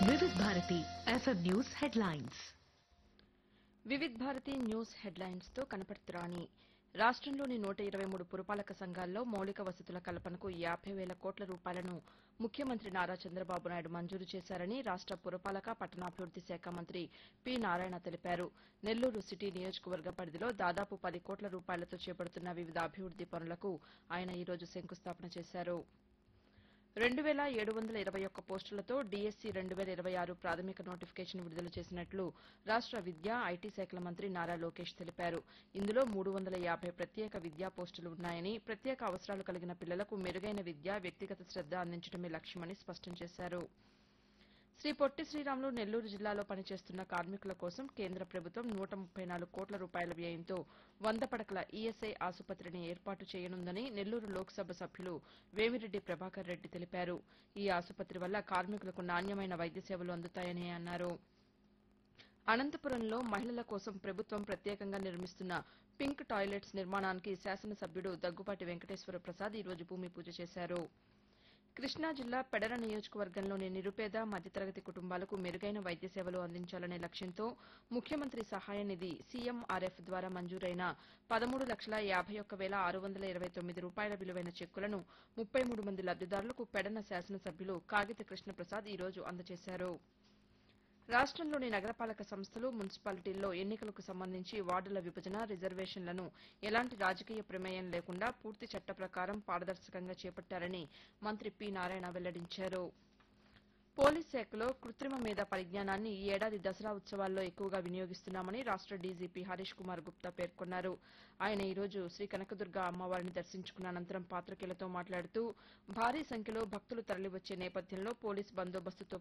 వివిధ Bharati FM news headlines Vividh Bharati news headlines తో కనపడుతురాని రాష్ట్రంలోని నూట ఇరవై మూడు పురపాలక సంఘాల్లో మౌలిక వసతుల కల్పనకు యాభై వేల కోట్ల రూపాయలను ముఖ్యమంత్రి నారా చంద్రబాబు నాయుడు మంజూరు చేశారని రాష్ట పురపాలక పట్టణాభివృద్ది శాఖ మంత్రి పి నారాయణ తెలిపారు నెల్లూరు సిటీ నియోజకవర్గ పరిధిలో దాదాపు పది కోట్ల రూపాయలతో చేపడుతున్న వివిధ అభివృద్ది పనులకు ఆయన ఈ రోజు శంకుస్థాపన చేశారు రెండు వేల ఏడు వందల ఇరవై ఒక్క పోస్టులతో డీఎస్సీ రెండు వేల ఇరవై ఆరు ప్రాథమిక నోటిఫికేషన్ విడుదల చేసినట్లు రాష్ట విద్యా ఐటీ శాఖల మంత్రి నారా లోకేష్ తెలిపారు ఇందులో మూడు వందల యాభై ప్రత్యేక విద్యా పోస్టులు ఉన్నాయని ప్రత్యేక అవసరాలు కలిగిన పిల్లలకు మెరుగైన విద్య వ్యక్తిగత శ్రద్ద అందించడమే లక్ష్యమని స్పష్టం చేశారు శ్రీ పొట్టి శ్రీరాములు నెల్లూరు జిల్లాలో పనిచేస్తున్న కార్మికుల కోసం కేంద్ర ప్రభుత్వం నూట ముప్పై నాలుగు కోట్ల రూపాయల వ్యయంతో వంద పడకల ఈఎస్ఐ ఆసుపత్రిని ఏర్పాటు చేయనుందని నెల్లూరు లోక్సభ సభ్యులు వేమిరెడ్డి ప్రభాకర్ రెడ్డి తెలిపారు ఈ ఆసుపత్రి వల్ల కార్మికులకు నాణ్యమైన వైద్య సేవలు అందుతాయని అన్నారు అనంతపురంలో మహిళల కోసం ప్రభుత్వం ప్రత్యేకంగా నిర్మిస్తున్న పింక్ టాయిలెట్స్ నిర్మాణానికి శాసనసభ్యుడు దగ్గుపాటి వెంకటేశ్వర ప్రసాద్ ఈ రోజు భూమి పూజ చేశారు కృష్ణా జిల్లా పెడర నియోజకవర్గంలోని నిరుపేద మధ్యతరగతి కుటుంబాలకు మెరుగైన వైద్య సేవలు అందించాలనే లక్ష్యంతో ముఖ్యమంత్రి సహాయ నిధి సీఎంఆర్ఎఫ్ ద్వారా మంజూరైన పదమూడు లక్షల యాభై ఒక్క వేల ఆరు వందల ఇరవై తొమ్మిది రూపాయల విలువైన చెక్కులను ముప్పై మూడు మంది లబ్దిదారులకు పెడన శాసనసభ్యులు కాగిత కృష్ణప్రసాద్ ఈ రోజు అందజేశారు రాష్ట్రంలోని నగరపాలక సంస్థలు మున్సిపాలిటీల్లో ఎన్నికలకు సంబంధించి వార్డుల విభజన రిజర్వేషన్లను ఎలాంటి రాజకీయ ప్రమేయం లేకుండా పూర్తి చట్ట ప్రకారం పారదర్శకంగా చేపట్టారని మంత్రి పి నారాయణ వెల్లడించారు పోలీస్ శాఖలో కృత్రిమ మేధ పరిజ్ఞానాన్ని ఈ ఏడాది దసరా ఉత్సవాల్లో ఎక్కువగా వినియోగిస్తున్నామని రాష్ట డీజీపీ హరీష్ కుమార్ గుప్తా పేర్కొన్నారు ఆయన ఈ రోజు శ్రీ కనకదుర్గ అమ్మవారిని దర్శించుకున్న అనంతరం పాతికేయులతో మాట్లాడుతూ భారీ సంఖ్యలో భక్తులు తరలివచ్చే నేపథ్యంలో పోలీస్ బందోబస్తుతో